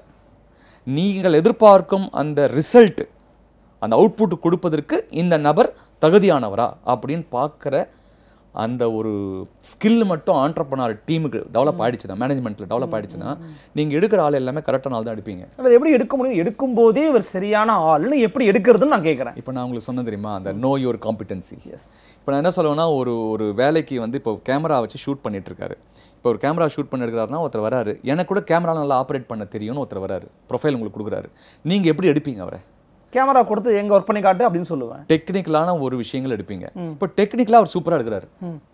நீங்கள் எதிர்பார்க்கும் அந்த ரிசல்ட் அந்த அவுட்புட் கொடுப்பதற்கு இந்த நபர் தகுதியானவரா அப்படின்னு பார்க்குற அந்த ஒரு ஸ்கில் மட்டும் ஆண்டர்பனர் டீமுக்கு டெவலப் ஆயிடுச்சுன்னா மேனேஜ்மெண்ட்டில் டெவலப் ஆயிடுச்சுன்னா நீங்கள் எடுக்கிற ஆள் எல்லாமே கரெக்டான ஆள் தான் எடுப்பீங்க அதை எப்படி எடுக்க முடியும் எடுக்கும் போதே இவர் சரியான ஆள்னு எப்படி எடுக்கிறதுன்னு நான் கேட்குறேன் இப்போ நான் உங்களுக்கு சொன்னேன் தெரியுமா அந்த நோ யுவர் காம்பிடன்சி எஸ் இப்போ நான் என்ன சொல்லுவேன்னா ஒரு ஒரு வேலைக்கு வந்து இப்போ கேமரா வச்சு ஷூட் பண்ணிட்டு இருக்காரு இப்போ ஒரு கேமரா ஷூட் பண்ணிருக்காருன்னா ஒருத்தர் வராரு எனக்கு கூட கேமரா நல்லா ஆப்ரேட் பண்ண தெரியும்னு ஒருத்தர் வராரு ப்ரொஃபைல் உங்களுக்கு கொடுக்குறாரு நீங்கள் எப்படி எடுப்பீங்க அவரை கேமரா கொடுத்து எங்க ஒர்க் பண்ணி காட்டு அப்படின்னு சொல்லுவேன் டெக்னிக்கலான ஒரு விஷயங்கள் எடுப்பீங்க இப்போ டெக்னிக்கலாக அவர் சூப்பராக எடுக்கிறாரு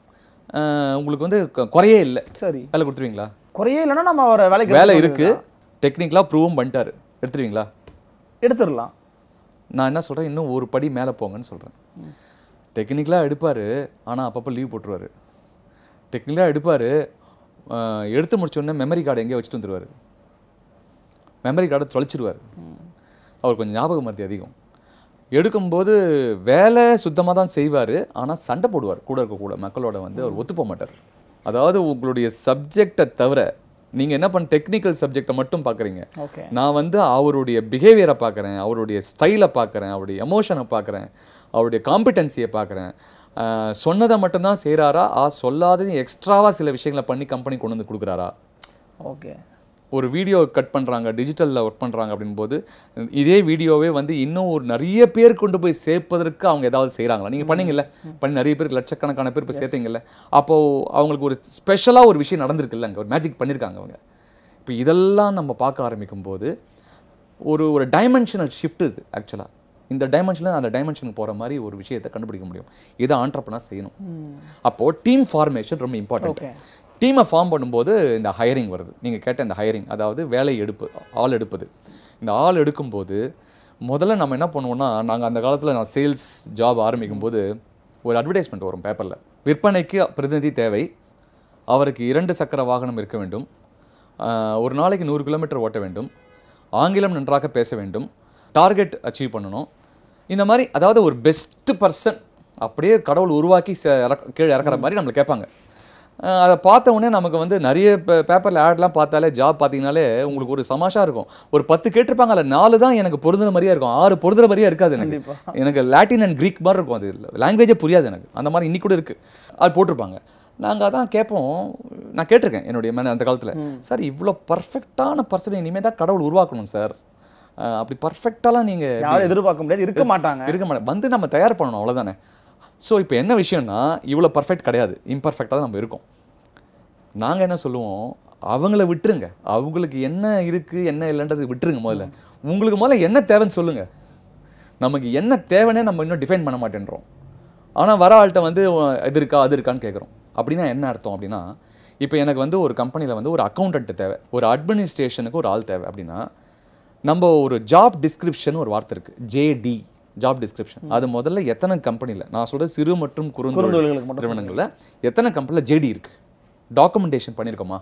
அஹ் உங்களுக்கு வந்து கு- குறையே இல்லை சரி வேலை கொடுத்துருவீங்களா குறையே இல்லைன்னா நம்ம அவரை வேலைக்கு வேலை எடுத்துக்க இருக்கு டெக்னிக்கலாக ப்ரூவும் பண்ணிட்டாரு எடுத்துருவீங்களா வேண்டியதுதான். எடுத்துடலாம் நான் என்ன சொல்கிறேன் இன்னும் ஒரு படி மேலே போங்கன்னு சொல்கிறேன் டெக்னிக்கலாக எடுப்பார் ஆனால் அப்பப்போ லீவ் போட்டுருவாரு டெக்னிக்கலாக எடுப்பார் எடுத்து முடிச்ச உடனே மெமரி கார்டு எங்கேயோ வச்சுட்டு வந்துருவாரு மெமரி கார்டை தொலைச்சிருவார் அவர் கொஞ்சம் ஞாபக மருத்தி அதிகம் எடுக்கும்போது வேலை சுத்தமாக தான் செய்வார் ஆனால் சண்டை போடுவார் கூட இருக்க கூட மக்களோட வந்து அவர் ஒத்து போக மாட்டார் அதாவது உங்களுடைய சப்ஜெக்டை தவிர நீங்கள் என்ன பண்ண டெக்னிக்கல் சப்ஜெக்டை மட்டும் பார்க்குறீங்க ஓகே நான் வந்து அவருடைய பிஹேவியரை பார்க்குறேன் அவருடைய ஸ்டைலை பார்க்குறேன் அவருடைய எமோஷனை பார்க்குறேன் அவருடைய காம்பிடன்சியை பார்க்குறேன் சொன்னதை மட்டும்தான் செய்கிறாரா ஆ சொல்லாதது எக்ஸ்ட்ராவாக சில விஷயங்களை பண்ணி கம்பெனி கொண்டு வந்து கொடுக்குறாரா ஓகே ஒரு வீடியோ கட் பண்ணுறாங்க டிஜிட்டலில் ஒர்க் பண்ணுறாங்க அப்படின்போது இதே வீடியோவே வந்து இன்னும் ஒரு நிறைய பேர் கொண்டு போய் சேர்ப்பதற்கு அவங்க ஏதாவது செய்கிறாங்களா நீங்கள் பண்ணீங்கல்ல பண்ணி நிறைய பேருக்கு லட்சக்கணக்கான பேர் போய் சேர்த்தீங்கல்ல அப்போது அவங்களுக்கு ஒரு ஸ்பெஷலாக ஒரு விஷயம் நடந்திருக்குல்ல அங்கே ஒரு மேஜிக் பண்ணியிருக்காங்க அவங்க இப்போ இதெல்லாம் நம்ம பார்க்க ஆரம்பிக்கும் போது ஒரு ஒரு டைமென்ஷனல் ஷிஃப்ட் இது ஆக்சுவலாக இந்த டைமென்ஷனில் அந்த டைமென்ஷனுக்கு போகிற மாதிரி ஒரு விஷயத்தை கண்டுபிடிக்க முடியும் இதை ஆண்டர்பனர் செய்யணும் அப்போது டீம் ஃபார்மேஷன் ரொம்ப இம்பார்ட்டன்ட் ஓகே டீமை ஃபார்ம் பண்ணும்போது இந்த ஹையரிங் வருது நீங்கள் கேட்ட இந்த ஹையரிங் அதாவது வேலை எடுப்பு ஆள் எடுப்பது இந்த ஆள் எடுக்கும்போது முதல்ல நம்ம என்ன பண்ணுவோம்னா நாங்கள் அந்த காலத்தில் நான் சேல்ஸ் ஜாப் ஆரம்பிக்கும் போது ஒரு அட்வர்டைஸ்மெண்ட் வரும் பேப்பரில் விற்பனைக்கு பிரதிநிதி தேவை அவருக்கு இரண்டு சக்கர வாகனம் இருக்க வேண்டும் ஆஹ், ஒரு நாளைக்கு நூறு கிலோமீட்டர் ஓட்ட வேண்டும் ஆங்கிலம் நன்றாக பேச வேண்டும் டார்கெட் அச்சீவ் பண்ணணும் இந்த மாதிரி அதாவது ஒரு பெஸ்ட் பர்சன் அப்படியே கடவுள் உருவாக்கி ச- இறக்க- கீழே இறக்குற மாதிரி நம்மளை கேட்பாங்க அஹ் அதை பார்த்த உடனே நமக்கு வந்து நிறைய பேப்பரில் ஆட்லாம் பார்த்தாலே ஜாப் பார்த்தீங்கனாலே உங்களுக்கு ஒரு சமாஷா இருக்கும் ஒரு பத்து கேட்டிருப்பாங்க அதில் நாலு தான் எனக்கு பொருந்துற மாதிரியே இருக்கும் ஆறு பொருந்துற மாதிரியே இருக்காது எனக்கு கண்டிப்பா. எனக்கு லாட்டின் அண்ட் க்ரீக் மாதிரி இருக்கும் அது லாங்குவேஜே புரியாது எனக்கு அந்த மாதிரி இன்னி கூட இருக்குது அது போட்டிருப்பாங்க நாங்கள் அதான் கேட்போம் நான் கேட்டிருக்கேன் என்னுடைய மேன அந்த காலத்தில் சார் இவ்வளோ பர்ஃபெக்டான பர்சனை இனிமேல் தான் கடவுள் உருவாக்கணும் சார் அஹ் அப்படி பர்ஃபெக்டாலாம் நீங்கள் யாரும் எதிர்பார்க்க முடியாது இருக்க மாட்டாங்க இருக்க மாட்டேன் வந்து நம்ம தயார் பண்ணணும் அவ்வளோதானே ஸோ இப்போ என்ன விஷயம்னா இவ்வளோ பர்ஃபெக்ட் கிடையாது இம்பர்ஃபெக்டாக தான் நம்ம இருக்கோம் நாங்கள் என்ன சொல்லுவோம் அவங்கள விட்டுருங்க அவங்களுக்கு என்ன இருக்குது என்ன இல்லைன்றது விட்டுருங்க முதல்ல உங்களுக்கு முதல்ல என்ன தேவைன்னு சொல்லுங்கள் நமக்கு என்ன தேவைன்னே நம்ம இன்னும் டிஃபைன் பண்ண மாட்டேன்றோம் ஆனால் வர ஆள்கிட்ட வந்து உ- இது இருக்கா அது இருக்கான்னு கேட்குறோம் அப்படின்னா என்ன அர்த்தம் அப்படின்னா இப்போ எனக்கு வந்து ஒரு கம்பெனியில் வந்து ஒரு அக்கௌண்டன்ட் தேவை ஒரு அட்மினிஸ்ட்ரேஷனுக்கு ஒரு ஆள் தேவை அப்படின்னா நம்ம ஒரு ஜாப் டிஸ்கிரிப்ஷன் ஒரு வார்த்தை இருக்குது ஜேடி ஜாப் டிஸ்கிரிப்ஷன் அது முதல்ல எத்தனை கம்பெனியில் நான் சொல்கிறது சிறு மற்றும் குறுந்தொழில் குறுந்தொழில்களுக்கு மட்டும் நிறுவனங்களில் எத்தனை கம்பெனியில் ஜேடி இருக்குது டாக்குமெண்டேஷன் பண்ணியிருக்கோமா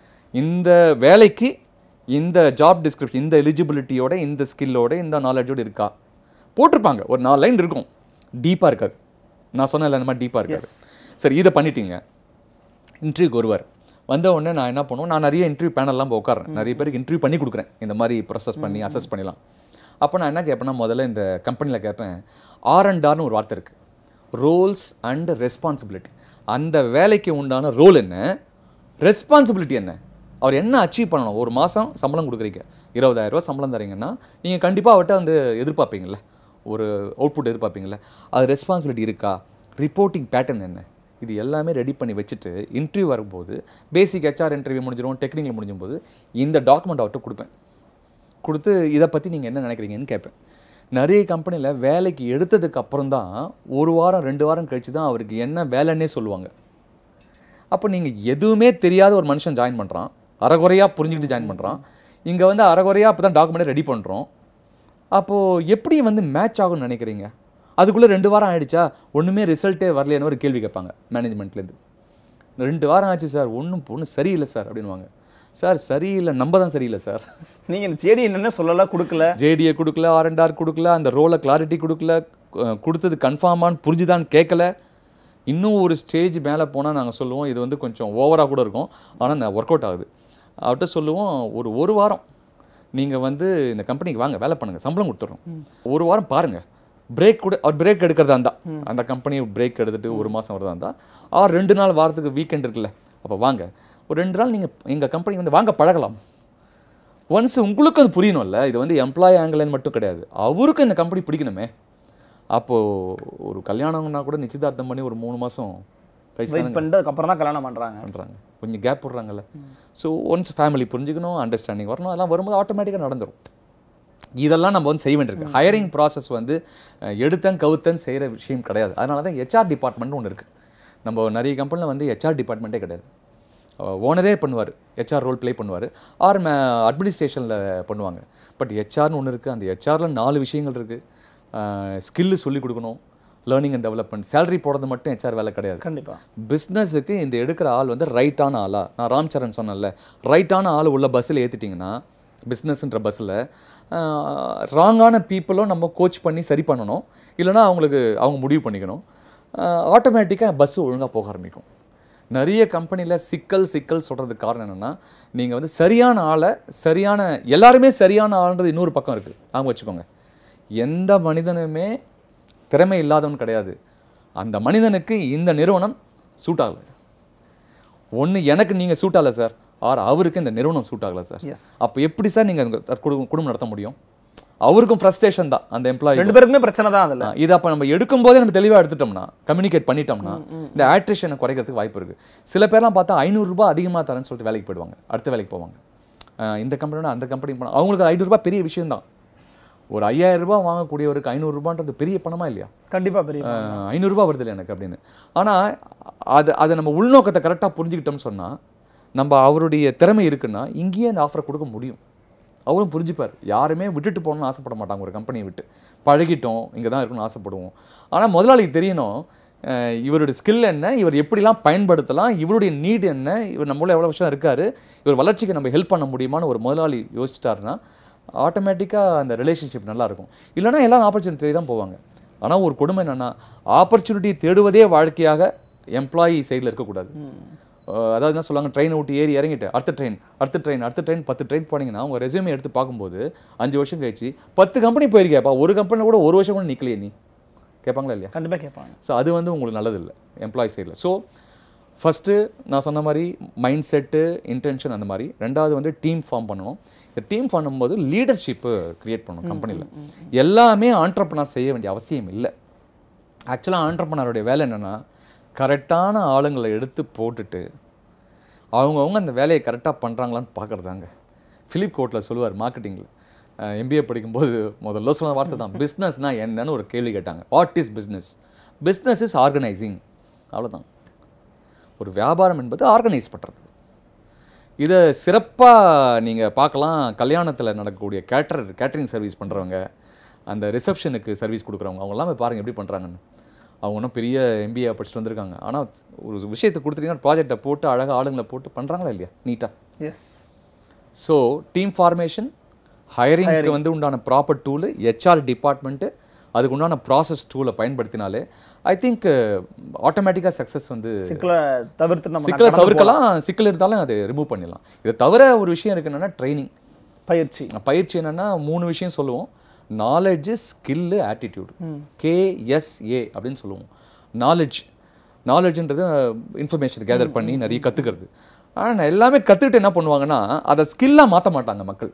இந்த வேலைக்கு இந்த ஜாப் டிஸ்கிரிப்ஷன் இந்த எலிஜிபிலிட்டியோட இந்த ஸ்கில்லோட இந்த நாலேஜோட இருக்கா போட்டிருப்பாங்க ஒரு நாலு லைன் இருக்கும் டீப்பாக இருக்காது நான் சொன்னேன்ல அந்த மாதிரி டீப்பாக இருக்காது சரி இதை பண்ணிட்டீங்க இன்டர்வியூக்கு வருவார் வந்த உடனே நான் என்ன பண்ணுவேன் நான் நிறைய இன்டர்வியூ பேனல்லாம் போய் உட்காரேன் நிறைய பேருக்கு இன்டர்வியூ பண்ணி கொடுக்குறேன் இந்த மாதிரி ப்ராசஸ் பண்ணி அசஸ் பண்ணிடலாம் அப்போ நான் என்ன கேட்பேன்னா முதல்ல இந்த கம்பெனியில் கேட்பேன் ஆர் அண்ட் ஆர்னு ஒரு வார்த்தை இருக்குது ரோல்ஸ் அண்ட் ரெஸ்பான்சிபிலிட்டி அந்த வேலைக்கு உண்டான ரோல் என்ன ரெஸ்பான்சிபிலிட்டி என்ன அவர் என்ன அச்சீவ் பண்ணணும் ஒரு மாதம் சம்பளம் கொடுக்குறீங்க இருபதாயிரம் ரூபாய் சம்பளம் தரீங்கன்னா நீங்கள் கண்டிப்பாக அவர்கிட்ட வந்து எதிர்பார்ப்பீங்கள்ல ஒரு அவுட்புட் எதிர்பார்ப்பீங்கள்ல அது ரெஸ்பான்சிபிலிட்டி இருக்கா ரிப்போர்ட்டிங் பேட்டர்ன் என்ன இது எல்லாமே ரெடி பண்ணி வச்சுட்டு இன்டர்வியூ வரும்போது பேசிக் ஹெச்ஆர் இன்டர்வியூ முடிஞ்சிடும் டெக்னிக்கல் முடிஞ்சும் போது இந்த டாக்குமெண்ட் அவர்கிட்ட கொடுப்பேன் கொடுத்து இதை பற்றி நீங்கள் என்ன நினைக்கிறீங்கன்னு கேட்பேன் நிறைய கம்பெனியில் வேலைக்கு எடுத்ததுக்கு அப்புறம் தான் ஒரு வாரம் ரெண்டு வாரம் கழிச்சு தான் அவருக்கு என்ன வேலைன்னே சொல்லுவாங்க அப்போ நீங்கள் எதுவுமே தெரியாத ஒரு மனுஷன் ஜாயின் பண்ணுறான் அறகுறையாக புரிஞ்சுக்கிட்டு ஜாயின் பண்ணுறான் இங்கே வந்து அறகுறையாக அப்போ தான் டாக்குமெண்ட்டை ரெடி பண்ணுறோம் அப்போது எப்படி வந்து மேட்ச் ஆகும்னு நினைக்கிறீங்க அதுக்குள்ளே ரெண்டு வாரம் ஆயிடுச்சா ஒன்றுமே ரிசல்ட்டே வரலைன்னு ஒரு கேள்வி கேட்பாங்க மேனேஜ்மெண்ட்லேருந்து ரெண்டு வாரம் ஆச்சு சார் ஒன்றும் ஒன்றும் சரியில்லை சார் அப்படின்வாங்க சார் சரியில்லை நம்ம தான் சரியில்லை சார் நீங்க இந்த செடி என்னென்ன சொல்லலாம் கொடுக்கல ஜேடியை கொடுக்கல ஆர் அண்ட் ஆர் கொடுக்கல அந்த ரோலை கிளாரிட்டி கொடுக்கல கு- கொடுத்தது கன்ஃபார்மான்னு புரிஞ்சுதான்னு கேட்கல இன்னும் ஒரு ஸ்டேஜ் மேலே போனால் நாங்கள் சொல்லுவோம் இது வந்து கொஞ்சம் ஓவராக கூட இருக்கும் ஆனால் ஒர்க் அவுட் ஆகுது அவர்கிட்ட சொல்லுவோம் ஒரு ஒரு வாரம் நீங்கள் வந்து இந்த கம்பெனிக்கு வாங்க வேலை பண்ணுங்கள் சம்பளம் கொடுத்துட்றோம் ஒரு வாரம் பாருங்கள் பிரேக் கூட அவர் பிரேக் எடுக்கிறதா இருந்தா அந்த கம்பெனி பிரேக் எடுத்துட்டு ஒரு மாதம் வரதா இருந்தா ஆர் ரெண்டு நாள் வாரத்துக்கு வீக்கெண்ட் இருக்குல்ல அப்போ வாங்க ஒரு ரெண்டு நாள் நீங்கள் எங்கள் கம்பெனி வந்து வாங்க பழகலாம் ஒன்ஸ் உங்களுக்கு அது புரியணும்ல இது வந்து எம்ப்ளாயி ஆங்கிலன்னு மட்டும் கிடையாது அவருக்கும் இந்த கம்பெனி பிடிக்கணுமே அப்போது ஒரு கல்யாணம்னா கூட நிச்சயதார்த்தம் பண்ணி ஒரு மூணு மாதம் கழிச்சு வெயிட் பண்ணிட்டு அதுக்கப்புறம் தான் கல்யாணம் பண்றாங்க பண்ணுறாங்க கொஞ்சம் கேப் விட்றாங்கல்ல ஸோ ஒன்ஸ் ஃபேமிலி புரிஞ்சுக்கணும் அண்டர்ஸ்டாண்டிங் வரணும் அதெல்லாம் வரும்போது ஆட்டோமேட்டிக்காக நடந்துரும் இதெல்லாம் நம்ம வந்து செய்ய வேண்டியிருக்கு ஹையரிங் ப்ராசஸ் வந்து அஹ், எடுத்தன் கவுத்தன் செய்கிற விஷயம் கிடையாது அதனால தான் ஹெச்ஆர் டிபார்ட்மெண்ட் ஒன்று இருக்குது நம்ம நிறைய கம்பெனியில் வந்து ஹெச்ஆர் டிபார்ட்மெண்ட்டே கிடையாது ஓனரே பண்ணுவார் ஹெச்ஆர் ரோல் ப்ளே பண்ணுவார் ஆர் அட்மினிஸ்ட்ரேஷனில் பண்ணுவாங்க பட் ஹெச்ஆர்னு ஒன்று இருக்குது அந்த ஹெச்ஆரில் நாலு விஷயங்கள் இருக்குது ஸ்கில்லு சொல்லிக் கொடுக்கணும் லேர்னிங் அண்ட் டெவலப்மெண்ட் சேலரி போடுறது மட்டும் ஹெச்ஆர் வேலை கிடையாது கண்டிப்பா பிஸ்னஸுக்கு இந்த எடுக்கிற ஆள் வந்து ரைட்டான ஆளா நான் ராம் சரண் சொன்னேன்ல ரைட்டான ஆள் உள்ள பஸ்ஸில் ஏற்றிட்டிங்கன்னா பிஸ்னஸ்ன்ற பஸ்ஸில் ராங்கான பீப்புளும் நம்ம கோச் பண்ணி சரி பண்ணணும் இல்லைன்னா அவங்களுக்கு அவங்க முடிவு பண்ணிக்கணும் ஆட்டோமேட்டிக்காக பஸ்ஸு ஒழுங்காக போக ஆரம்பிக்கும் நிறைய கம்பெனியில் சிக்கல் சிக்கல் சொல்கிறதுக்கு காரணம் என்னென்னா நீங்கள் வந்து சரியான ஆளை சரியான எல்லாருமே சரியான ஆளுன்றது இன்னொரு பக்கம் இருக்குது அவங்க வச்சுக்கோங்க எந்த மனிதனுமே திறமை இல்லாதவன் கிடையாது அந்த மனிதனுக்கு இந்த நிறுவனம் சூட் ஆகலை ஒன்று எனக்கு நீங்கள் சூட் ஆகலை சார் ஆர் அவருக்கு இந்த நிறுவனம் சூட் ஆகலை சார் எஸ் அப்போ எப்படி சார் நீங்கள் குடும்பம் நடத்த முடியும் அவருக்கும் ஃப்ரஸ்ட்ரேஷன் தான் அந்த எம்ப்ளாயி ரெண்டு பேருக்குமே பிரச்சனை தான் அதுல இது அப்போ நம்ம எடுக்கும் போதே நம்ம தெளிவாக எடுத்துட்டோம்னா கம்யூனிகேட் பண்ணிட்டோம்னா இந்த ஆட்ரிஷனை குறைக்கிறதுக்கு வாய்ப்பு இருக்குது சில பேர்லாம் பார்த்தா ஐநூறுரூபா அதிகமாக தரேன்னு சொல்லிட்டு வேலைக்கு போயிடுவாங்க அடுத்த வேலைக்கு போவாங்க அஹ் இந்த கம்பெனியோட அந்த கம்பெனி போனால் அவங்களுக்கு ஐநூறுரூபா பெரிய விஷயம் தான் ஒரு ஐயாயிரம் ரூபாய் வாங்கக்கூடியவருக்கு ஐநூறுரூபான்றது பெரிய பணமா இல்லையா கண்டிப்பா பெரிய அஹ் ஐநூறுரூபா வருது இல்லை எனக்கு அப்படின்னு ஆனால் அது அதை நம்ம உள்நோக்கத்தை கரெக்டாக புரிஞ்சுக்கிட்டோம்னு சொன்னால் நம்ம அவருடைய திறமை இருக்குன்னா இங்கேயே அந்த ஆஃபரை கொடுக்க முடியும் அவரும் புரிஞ்சுப்பார் யாருமே விட்டுட்டு போகணும்னு ஆசைப்பட மாட்டாங்க ஒரு கம்பெனியை விட்டு பழகிட்டோம் இங்கே தான் இருக்கணும்னு ஆசைப்படுவோம் ஆனால் முதலாளிக்கு தெரியணும் அஹ் இவருடைய ஸ்கில் என்ன இவர் எப்படிலாம் பயன்படுத்தலாம் இவருடைய நீட் என்ன இவர் நம்மள எவ்வளோ வருஷம் இருக்காரு இவர் வளர்ச்சிக்கு நம்ம ஹெல்ப் பண்ண முடியுமான்னு ஒரு முதலாளி யோசிச்சிட்டாருன்னா ஆட்டோமேட்டிக்காக அந்த ரிலேஷன்ஷிப் நல்லா இருக்கும் இல்லைன்னா எல்லாம் ஆப்பர்ச்சுனிட்டி தேடி தான் போவாங்க ஆனால் ஒரு கொடுமை என்னன்னா ஆப்பர்ச்சுனிட்டி தேடுவதே வாழ்க்கையாக எம்ப்ளாயி சைடில் இருக்கக்கூடாது அஹ் அதாவது என்ன சொல்லுவாங்க ட்ரெயினை விட்டு ஏறி இறங்கிட்டு அடுத்த ட்ரெயின் அடுத்த ட்ரெயின் அடுத்த ட்ரெயின் பத்து ட்ரெயின் போனீங்கன்னா உங்கள் ரெஸ்யூமே எடுத்து பார்க்கும்போது அஞ்சு வருஷம் கழிச்சு பத்து கம்பெனி போயிருக்கேப்பா ஒரு கம்பெனியில் கூட ஒரு வருஷம் கூட நிற்கலையே நீ கேட்பாங்களா இல்லையா கண்டிப்பா கேட்பாங்க ஸோ அது வந்து உங்களுக்கு நல்லதில்லை எம்ப்ளாயி சைடில் ஸோ ஃபஸ்ட்டு நான் சொன்ன மாதிரி மைண்ட் செட்டு இன்டென்ஷன் அந்த மாதிரி ரெண்டாவது வந்து டீம் ஃபார்ம் பண்ணணும் இந்த டீம் பண்ணும்போது லீடர்ஷிப்பு க்ரியேட் பண்ணணும் கம்பெனியில் எல்லாமே ஆண்டர்பனர் செய்ய வேண்டிய அவசியம் இல்லை ஆக்சுவலாக ஆண்டர்பனருடைய வேலை என்னென்னா கரெக்டான ஆளுங்களை எடுத்து போட்டுட்டு அவங்கவுங்க அந்த வேலையை கரெக்டாக பண்ணுறாங்களான்னு பார்க்குறதாங்க ஃபிலிப் கோட்டில் சொல்லுவார் மார்க்கெட்டிங்கில் எம்பிஏ படிக்கும்போது முதல்ல சொன்ன வார்த்தை தான் பிஸ்னஸ்னா என்னன்னு ஒரு கேள்வி கேட்டாங்க what is business business is organising அவ்வளோதான் ஒரு வியாபாரம் என்பது ஆர்கனைஸ் பண்ணுறது இதை சிறப்பாக நீங்கள் பார்க்கலாம் கல்யாணத்தில் நடக்கக்கூடிய கேட்டர் கேட்டரிங் சர்வீஸ் பண்ணுறவங்க அந்த ரிசப்ஷனுக்கு சர்வீஸ் கொடுக்குறவங்க அவங்க எல்லாமே பாருங்கள் எப்படி பண்ணுறாங்கன்னு அவங்க ஒன்றும் பெரிய எம்பிஏ படிச்சுட்டு வந்திருக்காங்க ஆனால் ஒரு விஷயத்தை கொடுத்துட்டீங்கன்னா ப்ராஜெக்டை போட்டு அழகாக ஆளுங்களை போட்டு பண்ணுறாங்களா இல்லையா நீட்டாக எஸ் ஸோ டீம் ஃபார்மேஷன் ஹையரிங்க்கு வந்து உண்டான ப்ராப்பர் டூலு ஹெச்ஆர் டிபார்ட்மெண்ட்டு அதுக்கு உண்டான ப்ராசஸ் டூலை பயன்படுத்தினாலே ஐ திங்க் ஆட்டோமேட்டிக்காக சக்ஸஸ் வந்து சிக்கலை தவிர்த்து நம்ம சிக்கலை கடந்து தவிர்க்கலாம் சிக்கல் இருந்தாலும் அது ரிமூவ் பண்ணிடலாம் இதை தவிர ஒரு விஷயம் இருக்கு என்னன்னா ட்ரைனிங் போகலாம். பயிற்சி பயிற்சி என்னன்னா மூணு விஷயம் சொல்லுவோம் நாலேஜ் ஸ்கில்லு ஆட்டிடியூட் கேஎஸ்ஏ அப்படின்னு சொல்லுவோம் நாலேஜ் நாலேஜ்ன்றது இன்ஃபர்மேஷன் கேதர் பண்ணி நிறைய கற்றுக்கிறது ஆனால் எல்லாமே கற்றுக்கிட்டு என்ன பண்ணுவாங்கன்னா அதை ஸ்கில்லாக மாற்ற மாட்டாங்க மக்கள்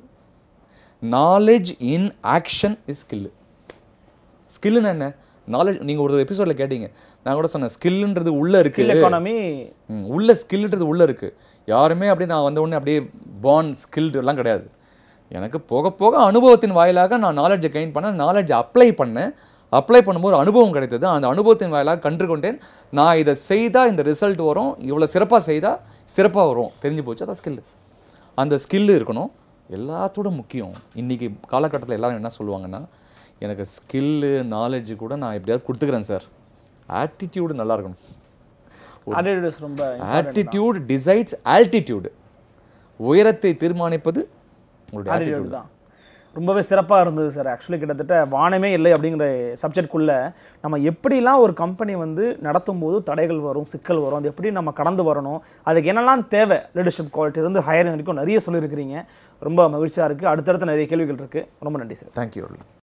knowledge in action is skill ஸ்கில்லுன்னு என்ன நாலேஜ் நீங்கள் ஒரு எபிசோடில் கேட்டீங்க நான் கூட சொன்னேன் ஸ்கில்லுன்றது உள்ளே இருக்கு ஸ்கில் எக்கானமி ம், உள்ள ஸ்கில்ன்றது உள்ள இருக்கு யாருமே அப்படியே நான் வந்த உடனே அப்படியே பான் ஸ்கில்டு எல்லாம் கிடையாது எனக்கு போக போக அனுபவத்தின் வாயிலாக நான் நாலேஜை கெயின் பண்ணேன் நாலேஜை அப்ளை பண்ணேன் அப்ளை பண்ணும்போது அனுபவம் கிடைத்தது அந்த அனுபவத்தின் வாயிலாக கற்றுக்கொண்டேன் நான் இதை செய்தால் இந்த ரிசல்ட் வரும் இவ்வளோ சிறப்பாக செய்தால் சிறப்பாக வரும் தெரிஞ்சு போச்சு அதான் ஸ்கில்லு அந்த ஸ்கில்லு இருக்கணும் எல்லாத்தோட முக்கியம் இன்றைக்கி காலகட்டத்தில் எல்லாரும் என்ன சொல்லுவாங்கன்னா எனக்கு ஸ்கில்லு நாலேஜ் கூட நான் எப்படியாவது கொடுத்துக்கிறேன் சார் ஆட்டிடியூடு நல்லா இருக்கணும் attitudes ரொம்ப ஆட்டிடியூட் டிசைட்ஸ் ஆல்டிடியூடு உயரத்தை தீர்மானிப்பது உங்களுடைய attitude ஆட்டிடியூட் தான் ரொம்பவே சிறப்பா இருந்தது சார் ஆக்சுவலி கிட்டத்தட்ட வானமே இல்லை அப்படிங்கிற சப்ஜெக்ட்குள்ள நம்ம எப்படிலாம் ஒரு கம்பெனி வந்து நடத்தும் போது தடைகள் வரும் சிக்கல் வரும் அது எப்படி நம்ம கடந்து வரணும் அதுக்கு என்னெல்லாம் தேவை லீடர்ஷிப் குவாலிட்டி இருந்து ஹையரிங் வரைக்கும் நிறைய சொல்லியிருக்கிறீங்க ரொம்ப மகிழ்ச்சியா இருக்கு அடுத்தடுத்து நிறைய கேள்விகள் இருக்கு ரொம்ப நன்றி சார் தேங்க்யூ